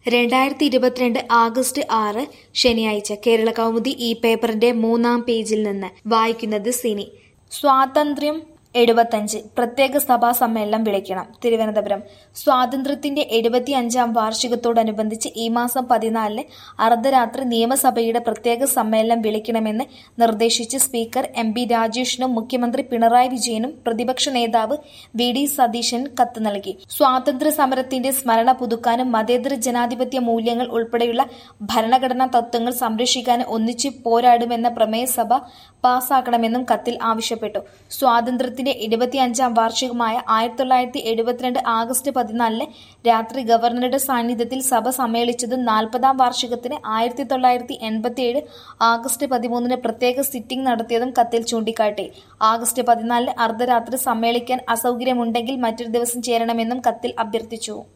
രണ്ടായിരത്തി ഇരുപത്തിരണ്ട് ആഗസ്റ്റ് ആറ് ശനിയാഴ്ച കേരള കൗമുദി ഈ പേപ്പറിന്റെ മൂന്നാം പേജിൽ നിന്ന് വായിക്കുന്നത് സിനി സ്വാതന്ത്ര്യം എഴുപത്തഞ്ച് പ്രത്യേക സഭാ സമ്മേളനം വിളിക്കണം തിരുവനന്തപുരം സ്വാതന്ത്ര്യത്തിന്റെ എഴുപത്തി അഞ്ചാം വാർഷികത്തോടനുബന്ധിച്ച് ഈ മാസം പതിനാലിന് അർദ്ധരാത്രി നിയമസഭയുടെ പ്രത്യേക സമ്മേളനം വിളിക്കണമെന്ന് നിർദ്ദേശിച്ച് സ്പീക്കർ എം പി രാജേഷിനും മുഖ്യമന്ത്രി പിണറായി വിജയനും പ്രതിപക്ഷ നേതാവ് വി ഡി സതീശൻ കത്ത് നൽകി സ്വാതന്ത്ര്യ സമരത്തിന്റെ സ്മരണ പുതുക്കാനും മതേതര ജനാധിപത്യ മൂല്യങ്ങൾ ഉൾപ്പെടെയുള്ള ഭരണഘടനാ തത്വങ്ങൾ സംരക്ഷിക്കാനും ഒന്നിച്ച് പോരാടുമെന്ന പ്രമേയ സഭ പാസാക്കണമെന്നും കത്തിൽ ആവശ്യപ്പെട്ടു സ്വാതന്ത്ര്യത്തിന്റെ എഴുപത്തിയഞ്ചാം വാർഷികമായ ആയിരത്തി തൊള്ളായിരത്തി എഴുപത്തിരണ്ട് ആഗസ്റ്റ് പതിനാലിന് രാത്രി ഗവർണറുടെ സാന്നിധ്യത്തിൽ സഭ സമ്മേളിച്ചതും നാൽപ്പതാം വാർഷികത്തിന് ആയിരത്തി തൊള്ളായിരത്തി എൺപത്തിയേഴ് ആഗസ്റ്റ് പതിമൂന്നിന് പ്രത്യേക സിറ്റിംഗ് നടത്തിയതും കത്തിൽ ചൂണ്ടിക്കാട്ടി ആഗസ്റ്റ് പതിനാലിന് അർദ്ധരാത്രി സമ്മേളിക്കാൻ അസൗകര്യമുണ്ടെങ്കിൽ മറ്റൊരു ദിവസം ചേരണമെന്നും കത്തിൽ അഭ്യർത്ഥിച്ചു